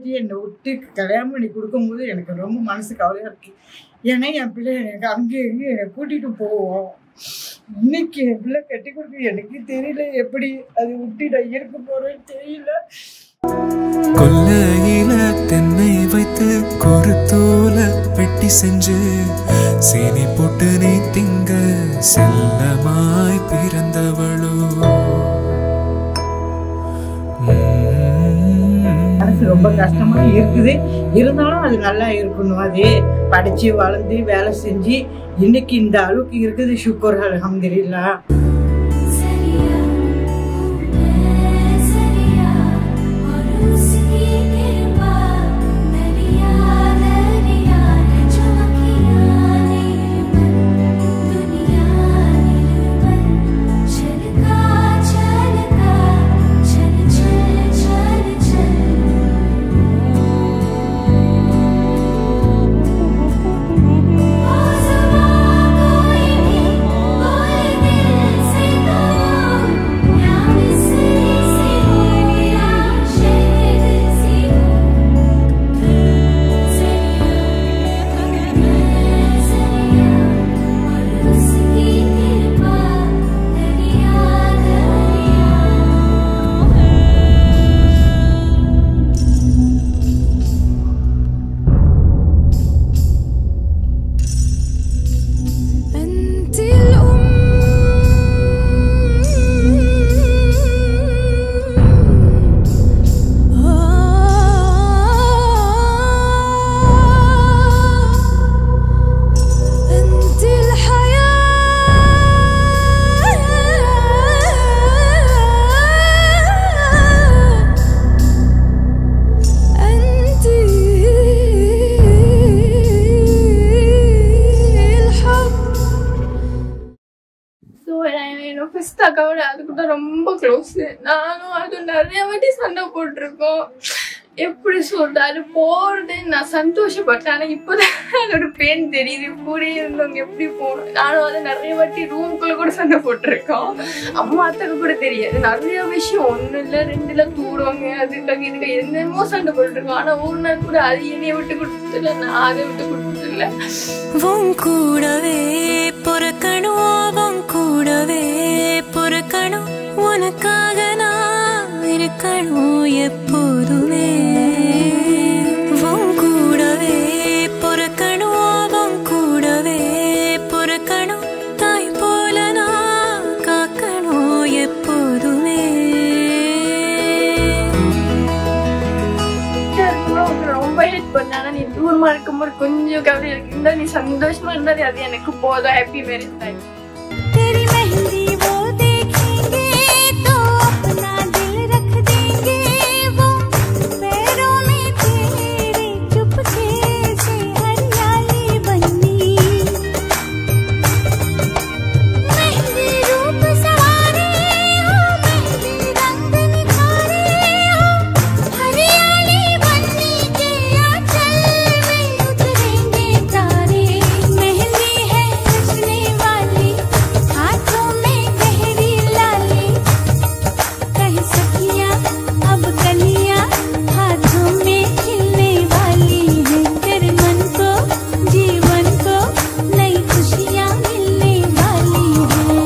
பொண்டாட்டி என்னை விட்டு கல்யாணம் பண்ணி கொடுக்கும்போது எனக்கு ரொம்ப மனசு கவலையாக இருக்கு ஏன்னா என் பிள்ளை எனக்கு அங்கே இங்கே என்னை கூட்டிகிட்டு போவோம் இன்னைக்கு என் பிள்ளை கட்டி கொடுக்க எனக்கு தெரியல எப்படி அது விட்டு நான் இருக்க போறேன்னு தெரியல கொல்லையில தென்னை வைத்து கொருத்தோல வெட்டி செஞ்சு சீனி போட்டு நீ திங்க செல்லமாய் பிறந்தவளோ மனசு ரொம்ப கஷ்டமா இருக்குது இருந்தாலும் அது நல்லா இருக்கணும் அது படிச்சு வளர்ந்து வேலை செஞ்சு இன்னைக்கு இந்த அளவுக்கு இருக்குது சுக்கர் அலமதுல்லா சரியா मैं சரியா और उसकी कृपा दरिया दरिया है चमकिया निर्मल दुनिया निर्मल चलका चलका चल चल चल चल कोई भी बोले दिल से तो या मिस्री से हो या शहद से हो सरिया मैं सरिया और उसकी कृपा दरिया दरिया أنت الأم أنت الحياة أنت الحب ஸோ என்னோட ஃபர்ஸ்ட் அக்காவோட அது கூட ரொம்ப க்ளோஸ் நானும் அதுவும் நிறைய வாட்டி சண்டை போட்டிருக்கோம் எப்படி சொல்றாரு போறது நான் சந்தோஷப்பட்டேன் ஆனா இப்போதான் அதோட பெயின் தெரியுது கூட இருந்தவங்க எப்படி போகணும் நானும் வந்து நிறைய வாட்டி ரூம்குள்ள கூட சண்டை போட்டிருக்கோம் அம்மா அத்தாக்கு கூட தெரியாது நிறைய விஷயம் ஒண்ணு இல்ல ரெண்டுல தூடுவாங்க அதுக்காக இதுக்கு என்னமோ சண்டை போட்டிருக்கோம் ஆனா ஒரு நாள் கூட அது என்னைய விட்டு கொடுத்ததில்ல நான் அதை விட்டு கொடுத்ததில்ல உன் கூடவே பொறுக்கணும் உன் கூடவே பொறுக்கணும் உனக்காக நான் இருக்கணும் எப்போதுமே உன் கூடவே பொறுக்கணும் உன் கூடவே பொறுக்கணும் தாய் போல நான் காக்கணும் எப்போதுமே இருக்கும்போது உனக்கு ரொம்ப ஹெல்ப் பண்ண ஆனா நீ தூரமா இருக்கும்போது கொஞ்சம் கவலை இருக்கு இருந்தா நீ சந்தோஷமா இருந்தா அது எனக்கு போதும் ஹாப்பி மேரேஜ் லைஃப் तेरी मेहंदी वो देखेंगे तो अपना दिल रख देंगे वो पैरों में तेरे चुपके से हरियाली बनी मेहंदी रूप सवारे हो मेहंदी रंग निखारे हो हरियाली बनने के आंचल में उतरेंगे तारे मेहंदी है रचने वाली हाथों में गहरी लाली कह सकिया अब कलियां हाथों में खिलने वाली है तेरे मन को जीवन को नई खुशियां मिलने वाली है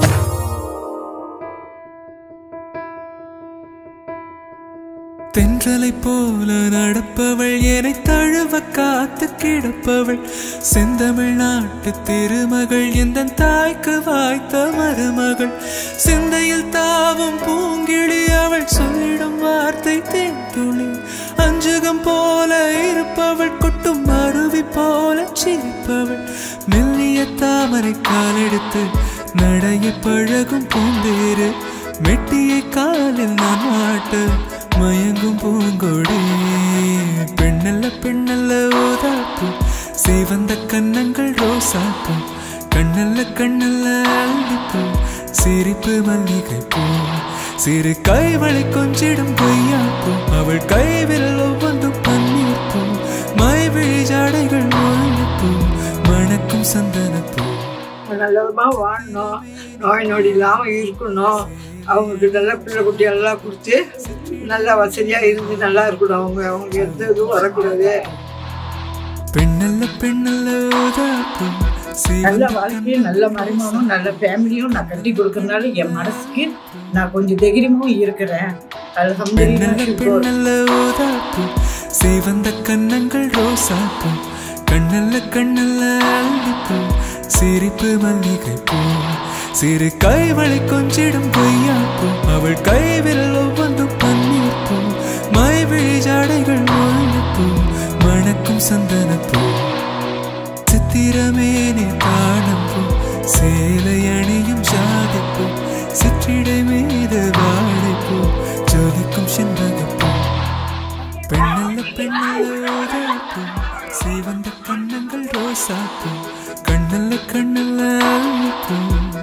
தென்றலை போல நடப்பவள் என்னை தழுவ காத்து கிடப்பவள் செந்தமிழ் நாட்டு திருமகள் எந்த தாய்க்கு வாய்த்த மருமகள் சிந்தையில் தாவும் பூங்கிழி அவள் சொல்லிடும் வார்த்தை தேன்துளி அஞ்சுகம் போல இருப்பவள் கொட்டும் அருவி போல சிரிப்பவள் மெல்லிய தாமரை காலெடுத்து நடைய பழகும் பூந்தேரு மெட்டியை காலில் நான் மாட்ட மயங்கும் பூங்கொடி பெண்ணல்ல பெண்ணல்ல ஓதாப்பு சிவந்த கன்னங்கள் ரோசாப்பு கண்ணல்ல கண்ணல்ல அல்லிப்பூ சிரிப்பு மல்லிகை பூ சிறு கைவளை கொஞ்சிடும் பொய்யாப்பூ அவள் கைவிரல் ஒவ்வொன்றும் பன்னீர் பூ மைவிழி ஜாடைகள் முள்ளிப்பூ மணக்கும் சந்தனப்பூ நல்லவிதமா வாழணும் நோய் நொடி இல்லாமல் இருக்கணும் அவங்களுக்கு நல்ல பிள்ளை குட்டி எல்லாம் கொடுத்து நல்லா வசதியாக இருந்து நல்லா இருக்கணும் அவங்க அவங்க எந்த இதுவும் வரக்கூடாது பெண்ணல்ல பெண்ணல்ல ஓதாப்பு நல்ல வாழ்க்கையும் நல்ல மருமகனும் நல்ல ஃபேமிலியும் நான் கட்டி கொடுக்கறதுனால என் மனசுக்கு நான் கொஞ்சம் தைரியமாவும் இருக்கிறேன் பெண்ணல்ல அல்ஹம்துலில்லாஹ் பெண்ணல்ல ஓதாப்பு சிவந்த கன்னங்கள் ரோசாப்பூ கண்ணல்ல கண்ணல்ல அல்லிப்பூ சிரிப்பு மல்லிகை பூ சிறு கைவளை கொஞ்சிடும் பொய்யாப்பூ அவள் கைவிரல் ஒவ்வொன்றும் பன்னீர் பூ மைவிழி ஜாடைகள் முல்லைப்பூ மணக்கும் சந்தனப்பூ சித்திரமேனே காணப்பூ சேலை அணியும் சாதிப்பூ சிற்றிடை மீது வாழைப்பூ ஜோதிக்கும் செண்பகப்பூ பெண்ணல்ல பெண்ணல்ல ஓதாப்பூ சிவந்த கண்ணங்கள் ரோசாப்பூ கண்ணல்ல கண்ணல்ல அல்லிப்பூ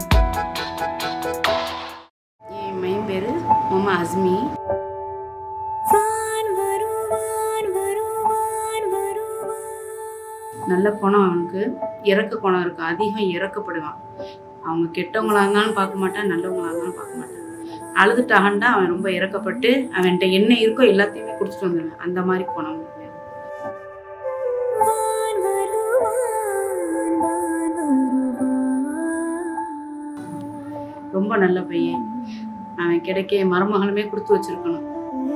என் மையன் பேர் மாமா அஸ்மி வான் வருவான் வருவான் வருவான் நல்ல குணம் அவனுக்கு இறக்க குணம் இருக்கு அதிகம் இறக்கப்படுவான் அவங்க கெட்டவங்களா இருந்தாலும் பார்க்க மாட்டான் நல்லவங்களா இருந்தாலும் பார்க்க மாட்டான் அழுதுட்டாகண்டா அவன் ரொம்ப இறக்கப்பட்டு அவன்கிட்ட என்ன இருக்கோ எல்லாத்தையுமே கொடுத்துட்டு வந்துடுவேன் அந்த மாதிரி குணம் இருக்கு. வான் வருவான் வான் வருவான் ரொம்ப நல்ல பையன் அவன் கிடைக்க மருமகளுமே கொடுத்து வச்சிருக்கணும்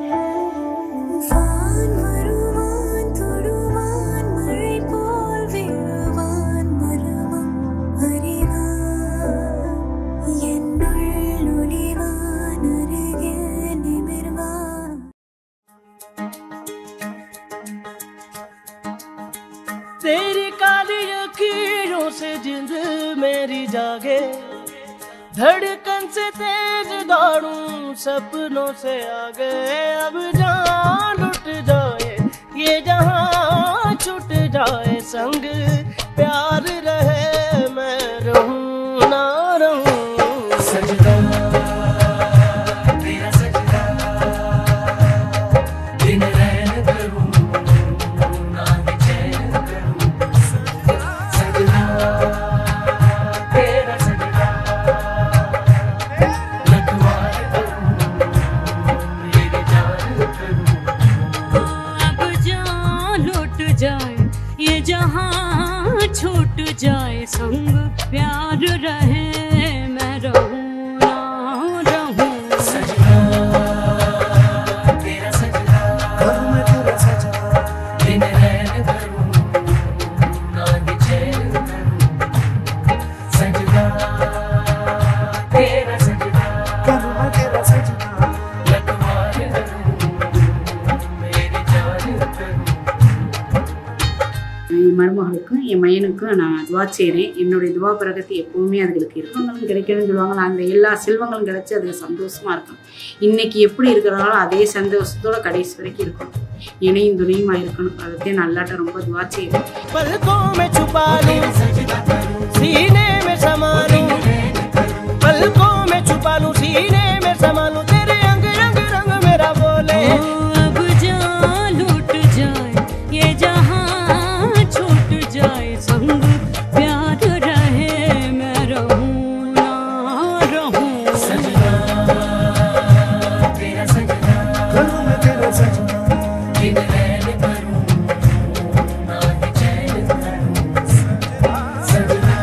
வான் வருவான் தொடுவான் மழை போல் விழுவான் மருமம் அறிவான் என்னுள் ஒளிவான் அருகில் நிமிர்வான் तेरी काली अखीरों से जिंद मेरी जागे धड़कन से तेज दौड़ूं सपनों से आगे अब जान लुट जाए ये जहां छूट जाए संग प्यार रहे मैं रहूं ना रहूं सजदा तेरा सजदा दिन रैन करूं ना चैन करूं सजदा तेरा सजदा लखवार करूं मेरी जान करूं अब जान लुट जाए ये जहां छूट जाए संग प्यार रहे मैं रहूं ना रहूं सजदा तेरा सजदा करूं मैं तेरा सजदा दिन रैन करूं ना चैन करूं सजदा तेरा सजदा करूं मैं तेरा सजदा लखवार करूं मेरी जान करूं என் மருமகளுக்கும் என் மயனுக்கும் நான் துவா செய்கிறேன் என்னுடைய துவா பிறகத்தை எப்பவுமே அதுகளுக்கு இருக்கங்களும் கிடைக்கணும்னு சொல்லுவாங்க அந்த எல்லா செல்வங்களும் கிடைச்சி அதுக்கு சந்தோஷமா இருக்கும் இன்னைக்கு எப்படி இருக்கிறாங்களோ அதே சந்தோஷத்தோட கடைசி வரைக்கும் இருக்கணும் இணையும் துணையுமா இருக்கணும் அதைத்தான் நல்லாட்ட ரொம்ப துவா செய்கிறேன் पलकों में छुपा लूं सीने में समा लूं पलकों में छुपा लूं सीने में समा लूं तेरे अंग रंग रंग मेरा बोले अब जान लुट जाए ये जहां छूट जाए संग प्यार रहे मैं रहूं ना रहूं सजना तेरा सजना करूं मैं तेरा सजना दिन रैन करूं ना चैन करूं सजना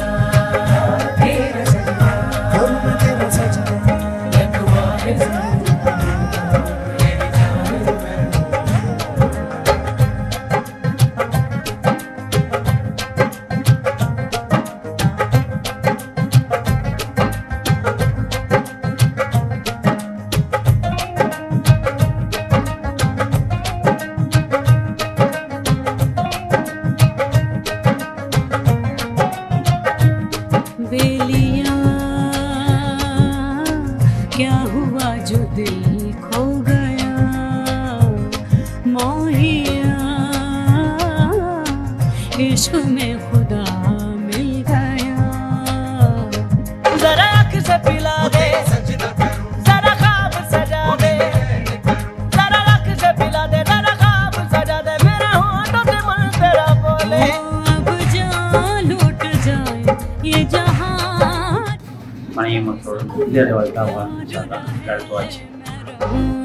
तेरा सजना करूं मैं तेरा सजना लखवार करूं मेरी जान करूं बेलिया क्या हुआ जो दिल खो गया मोहिया इश्क में खुदा मिल गया जरा आँख से पिला दे जरा ख्वाब सजा दे जरा आँख से पिला दे जरा ख्वाब सजा दे मेरा होठों से मन तेरा बोले अब जान लुट जाए ये जहां மனைவி மக்களோடு இதே வாழ்க்கை வாழ்ந்து சார் அடுத்து வாட்சி